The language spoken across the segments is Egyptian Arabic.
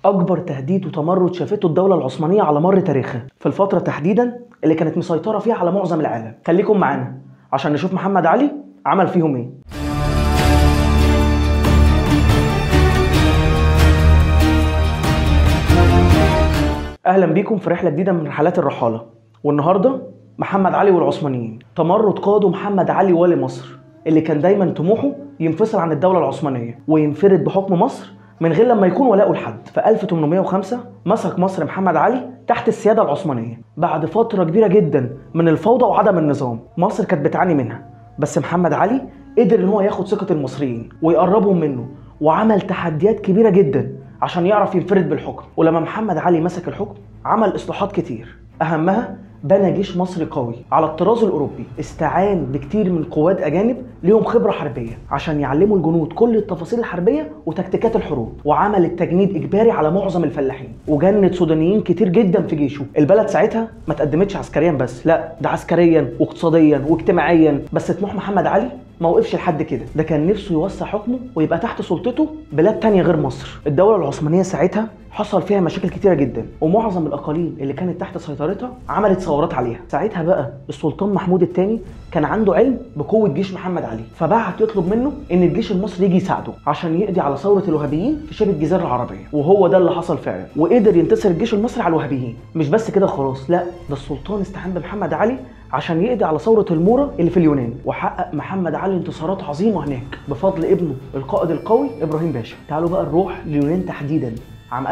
اكبر تهديد وتمرد شافته الدوله العثمانيه على مر تاريخها في الفتره تحديدا اللي كانت مسيطره فيها على معظم العالم خليكم معانا عشان نشوف محمد علي عمل فيهم ايه اهلا بيكم في رحله جديده من رحلات الرحاله والنهارده محمد علي والعثمانيين تمرد قاده محمد علي والي مصر اللي كان دايما طموحه ينفصل عن الدوله العثمانيه وينفرد بحكم مصر من غير لما يكون ولاؤه لحد في 1805 مسك مصر محمد علي تحت السياده العثمانيه بعد فتره كبيره جدا من الفوضى وعدم النظام مصر كانت بتعاني منها بس محمد علي قدر ان هو ياخد ثقه المصريين ويقربهم منه وعمل تحديات كبيره جدا عشان يعرف ينفرد بالحكم ولما محمد علي مسك الحكم عمل اصلاحات كتير اهمها بنى جيش مصري قوي على الطراز الاوروبي استعان بكتير من قواد اجانب ليهم خبره حربيه عشان يعلموا الجنود كل التفاصيل الحربيه وتكتيكات الحروب وعمل التجنيد اجباري على معظم الفلاحين وجند سودانيين كتير جدا في جيشه البلد ساعتها ما تقدمتش عسكريا بس لا ده عسكريا واقتصاديا واجتماعيا بس طموح محمد علي ما وقفش لحد كده ده كان نفسه يوسع حكمه ويبقى تحت سلطته بلاد تانية غير مصر الدولة العثمانية ساعتها حصل فيها مشاكل كتيرة جدا ومعظم الأقاليم اللي كانت تحت سيطرتها عملت ثورات عليها ساعتها بقى السلطان محمود الثاني كان عنده علم بقوة جيش محمد علي فبعت يطلب منه إن الجيش المصري يجي يساعده عشان يقضي على ثورة الوهابيين في شبه الجزيرة العربية وهو ده اللي حصل فعلا وقدر ينتصر الجيش المصري على الوهابيين مش بس كده خلاص لا ده السلطان استعان بمحمد علي عشان يقضي على ثورة المورة اللي في اليونان وحقق محمد علي انتصارات عظيمة هناك بفضل ابنه القائد القوي إبراهيم باشا تعالوا بقى نروح لليونان تحديدا عام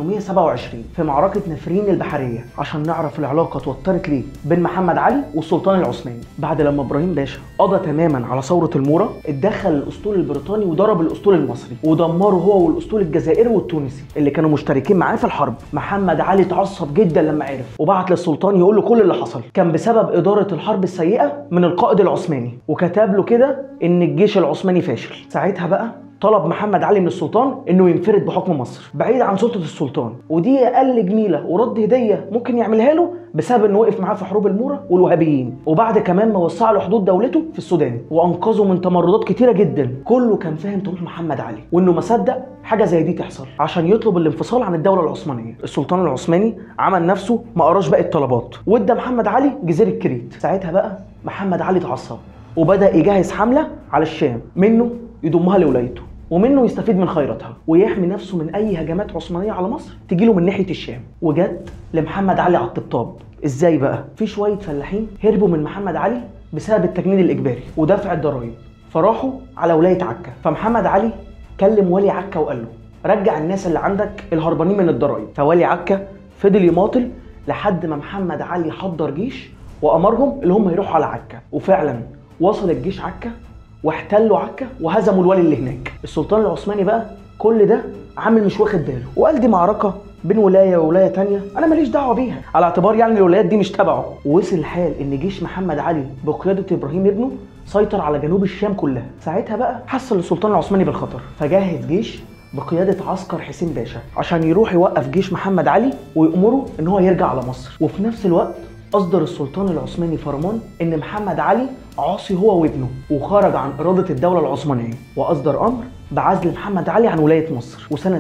1827 في معركة نفرين البحرية عشان نعرف العلاقة اتوترت ليه بين محمد علي والسلطان العثماني بعد لما ابراهيم باشا قضى تماما على ثورة المورة اتدخل الاسطول البريطاني وضرب الاسطول المصري ودمره هو والاسطول الجزائري والتونسي اللي كانوا مشتركين معاه في الحرب محمد علي اتعصب جدا لما عرف وبعت للسلطان يقول له كل اللي حصل كان بسبب إدارة الحرب السيئة من القائد العثماني وكتب له كده ان الجيش العثماني فاشل ساعتها بقى طلب محمد علي من السلطان انه ينفرد بحكم مصر بعيد عن سلطه السلطان ودي اقل جميله ورد هديه ممكن يعملها له بسبب انه وقف معاه في حروب الموره والوهابيين وبعد كمان ما وسع له حدود دولته في السودان وانقذه من تمردات كتيره جدا كله كان فاهم طموح محمد علي وانه ما صدق حاجه زي دي تحصل عشان يطلب الانفصال عن الدوله العثمانيه السلطان العثماني عمل نفسه ما قراش باقي الطلبات وادى محمد علي جزيره كريت ساعتها بقى محمد علي اتعصب وبدا يجهز حمله على الشام منه يضمها لولايته ومنه يستفيد من خيراتها ويحمي نفسه من اي هجمات عثمانيه على مصر تجيله من ناحيه الشام وجت لمحمد علي على الطبطاب ازاي بقى في شويه فلاحين هربوا من محمد علي بسبب التجنيد الاجباري ودفع الضرائب فراحوا على ولايه عكا فمحمد علي كلم والي عكا وقال له رجع الناس اللي عندك الهربانين من الضرائب فوالي عكا فضل يماطل لحد ما محمد علي حضر جيش وامرهم اللي هم يروحوا على عكا وفعلا وصل الجيش عكا واحتلوا عكا وهزموا الولي اللي هناك السلطان العثماني بقى كل ده عامل مش واخد باله وقال دي معركه بين ولايه وولايه تانية انا ماليش دعوه بيها على اعتبار يعني الولايات دي مش تبعه ووصل الحال ان جيش محمد علي بقياده ابراهيم ابنه سيطر على جنوب الشام كلها ساعتها بقى حصل السلطان العثماني بالخطر فجهز جيش بقيادة عسكر حسين باشا عشان يروح يوقف جيش محمد علي ويأمره ان هو يرجع على مصر وفي نفس الوقت أصدر السلطان العثماني فرمان إن محمد علي عاصي هو وابنه وخرج عن إرادة الدولة العثمانية وأصدر أمر بعزل محمد علي عن ولاية مصر وسنة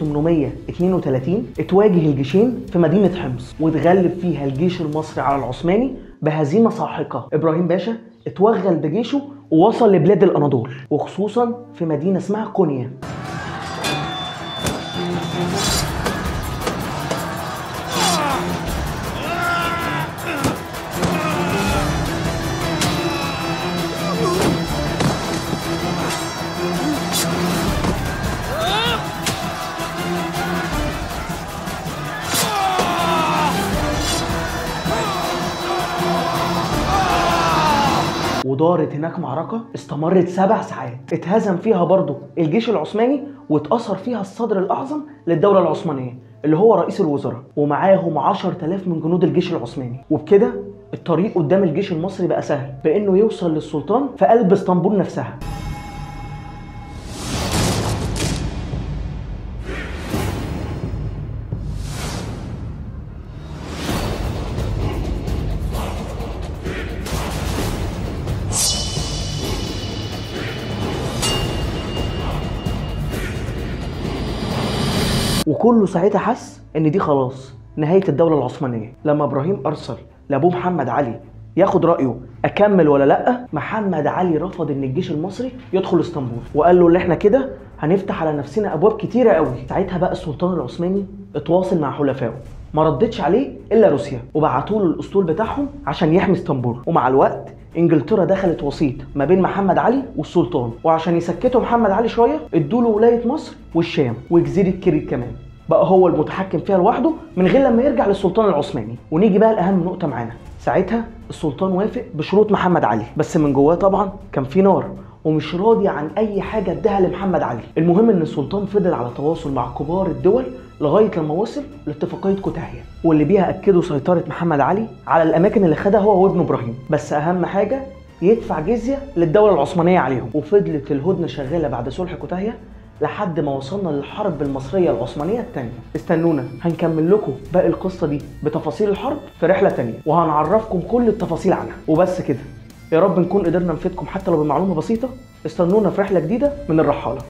1832 اتواجه الجيشين في مدينة حمص واتغلب فيها الجيش المصري على العثماني بهزيمة ساحقة إبراهيم باشا اتوغل بجيشه ووصل لبلاد الأناضول وخصوصا في مدينة اسمها كونيا ودارت هناك معركة استمرت سبع ساعات اتهزم فيها برضه الجيش العثماني واتأثر فيها الصدر الأعظم للدولة العثمانية اللي هو رئيس الوزراء ومعاهم 10000 من جنود الجيش العثماني وبكده الطريق قدام الجيش المصري بقى سهل بانه يوصل للسلطان في قلب اسطنبول نفسها وكله ساعتها حس ان دي خلاص نهايه الدوله العثمانيه لما ابراهيم ارسل لابوه محمد علي ياخد رايه اكمل ولا لا محمد علي رفض ان الجيش المصري يدخل اسطنبول وقال له اللي احنا كده هنفتح على نفسنا ابواب كتيره قوي ساعتها بقى السلطان العثماني اتواصل مع حلفائه ما ردتش عليه الا روسيا وبعتوا له الاسطول بتاعهم عشان يحمي اسطنبول ومع الوقت انجلترا دخلت وسيط ما بين محمد علي والسلطان وعشان يسكتوا محمد علي شويه ادوا له ولايه مصر والشام وجزيره كريت كمان بقى هو المتحكم فيها لوحده من غير لما يرجع للسلطان العثماني ونيجي بقى لاهم نقطه معانا ساعتها السلطان وافق بشروط محمد علي بس من جواه طبعا كان في نار ومش راضي عن اي حاجه اداها لمحمد علي المهم ان السلطان فضل على تواصل مع كبار الدول لغايه لما وصل لاتفاقيه كوتاهيه واللي بيها اكدوا سيطره محمد علي على الاماكن اللي خدها هو وابنه ابراهيم بس اهم حاجه يدفع جزيه للدوله العثمانيه عليهم وفضلت الهدنه شغاله بعد صلح كوتاهيه لحد ما وصلنا للحرب المصرية العثمانية الثانية استنونا هنكمل لكم باقي القصة دي بتفاصيل الحرب في رحلة تانية وهنعرفكم كل التفاصيل عنها وبس كده يا رب نكون قدرنا نفيدكم حتى لو بمعلومة بسيطة استنونا في رحلة جديدة من الرحالة